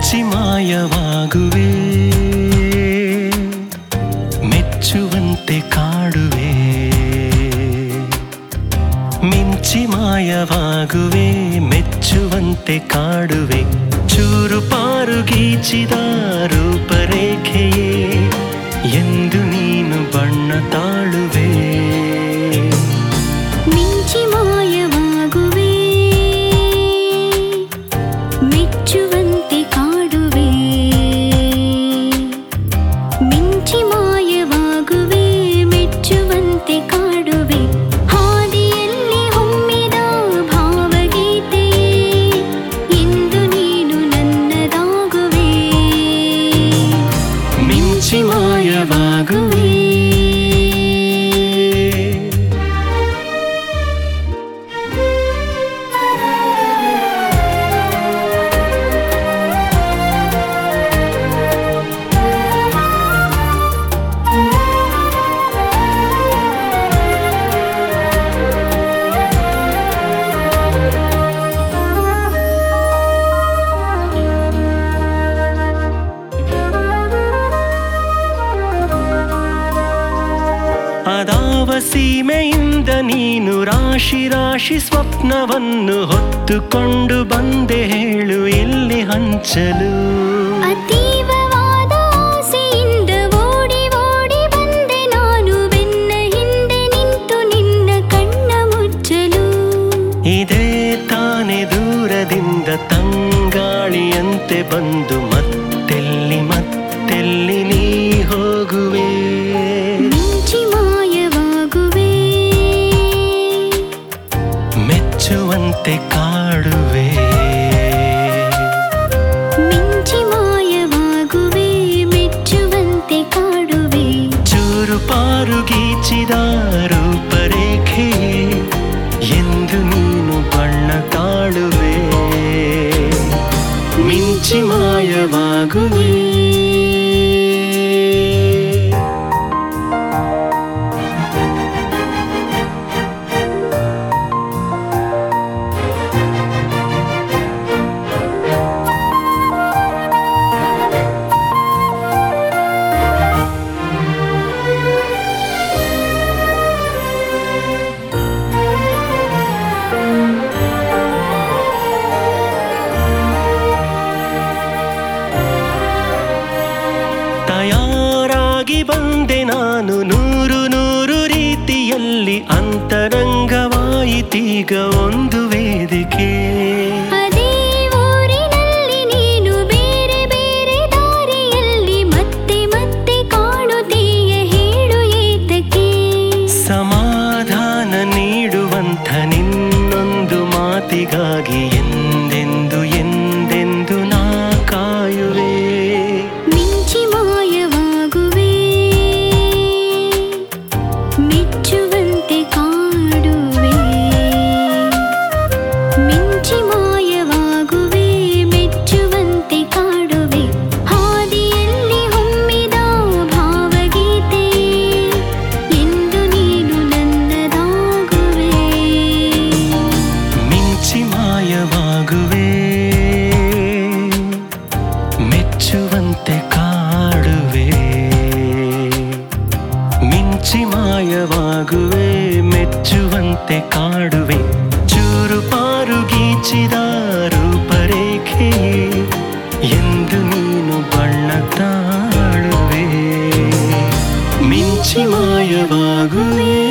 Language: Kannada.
ಮಿಂಚಿ ಮಾಯವಾಗುವೆ ಮೆಚ್ಚುವಂತೆ ಕಾಡುವೆ ಮಿಂಚಿ ಮಾಯವಾಗುವೆ ಮೆಚ್ಚುವಂತೆ ಕಾಡುವೆ ಚೂರು ಪಾರು ಗೀಚಿದ ರೂಪರೇಖೆಯೇ ಎಂದು ನೀನು ಬಣ್ಣ ತಾಳುವೆ ಮಿಂಚಿ ಮಾಯವಾಗುವೆ ಮೆಚ್ಚುವಂತೆ ಕಾಡುವೆ ಮಿಂಚಿ ಮಾಯವಾಗುವೆ ಮೆಚ್ಚುವಂತೆ ಕಾಡುವೆ ಹಾದಿಯಲ್ಲಿ ಹೊಮ್ಮಿದ ಭಾವಗೀತೆಯೇ ಇಂದು ನೀನು ನನ್ನದಾಗುವೆ ಮಿಂಚಿ ಮಾಯವಾಗುವೆ ಅದಾವ ಸೀಮೆಯಿಂದ ನೀನು ರಾಶಿ ರಾಶಿ ಸ್ವಪ್ನವನ್ನು ಹೊತ್ತುಕೊಂಡು ಬಂದೆ ಹೇಳು ಎಲ್ಲಿ ಹಂಚಲು ಅತೀವವಾದ ಆಸೆಯಿಂದ ಓಡಿ ಓಡಿ ಬಂದೆ ನಾನು ಬೆನ್ನ ಹಿಂದೆ ನಿಂತು ನಿನ್ನ ಕಣ್ಣ ಮುಚ್ಚಲು ಇದೇ ತಾನೆ ದೂರದಿಂದ ತಂಗಾಳಿಯಂತೆ ಬಂದು ಮತ್ತೆಲ್ಲಿ ಮತ್ತೆಲ್ಲಿ ನೀ ಹೋಗುವೆ ಮಿಂಚಿ ಮಾಯವಾಗುವೆ ಮೆಚ್ಚುವಂತೆ ಕಾಡುವೆ ಮಿಂಚಿ ಮಾಯವಾಗುವೆ ಮೆಚ್ಚುವಂತೆ ಕಾಡುವೆ ಚೂರು ಪಾರು ಗೀಚಿದ ರೂಪರೇಖೆ ಎಂದು ನೀನು ಬಣ್ಣ ತಾಳುವೆ ಮಿಂಚಿ ಮಾಯವಾಗುವೆ ತಯಾರಾಗಿ ಬಂದೆ ನಾನು ನೂರು ನೂರು ರೀತಿಯಲ್ಲಿ ಅಂತರಂಗವಾಯಿತೀಗ ಒಂದು ವೇದಿಕೆ ಅದೇ ಊರಿನಲ್ಲಿ ನೀನು ಬೇರೆ ಬೇರೆ ದಾರಿಯಲ್ಲಿ ಮತ್ತೆ ಮತ್ತೆ ಕಾಣುತ್ತೀಯ ಹೇಳು ಏತಕ್ಕೆ ಸಮಾಧಾನ ನೀಡುವಂಥ ನಿನ್ನೊಂದು ಮಾತಿಗಾಗಿ ಎಂದೆಂದು ಎಂದೆಂದು ನಾ ಕಾಯುವೆ ಮಿಂಚಿ ಮಾಯವಾಗುವೆ ಮೆಚ್ಚುವಂತೆ ಕಾಡುವೆ ಮಿಂಚಿ ಮಾಯವಾಗುವೆ ಮೆಚ್ಚುವಂತೆ ಕಾಡುವೆ ಹಾದಿಯಲ್ಲಿ ಹೊಮ್ಮಿದ ಭಾವಗೀತೆಯೇ ಎಂದು ನೀನು ನನ್ನದಾಗುವೆ ಮಿಂಚಿ ಮಾಯವಾಗುವೆ ಮೆಚ್ಚುವಂತೆ ಕಾಡುವೆ ಮಿಂಚಿ ಮಾಯವಾಗುವೆ ಮೆಚ್ಚುವಂತೆ ಕಾಡುವೆ ಚೂರು ಪಾರು ಗೀಚಿದ ರೂಪರೇಖೆ ಎಂದು ನೀನು ಬಣ್ಣ ತಾಳುವೆ ಮಿಂಚಿ ಮಾಯವಾಗುವೆ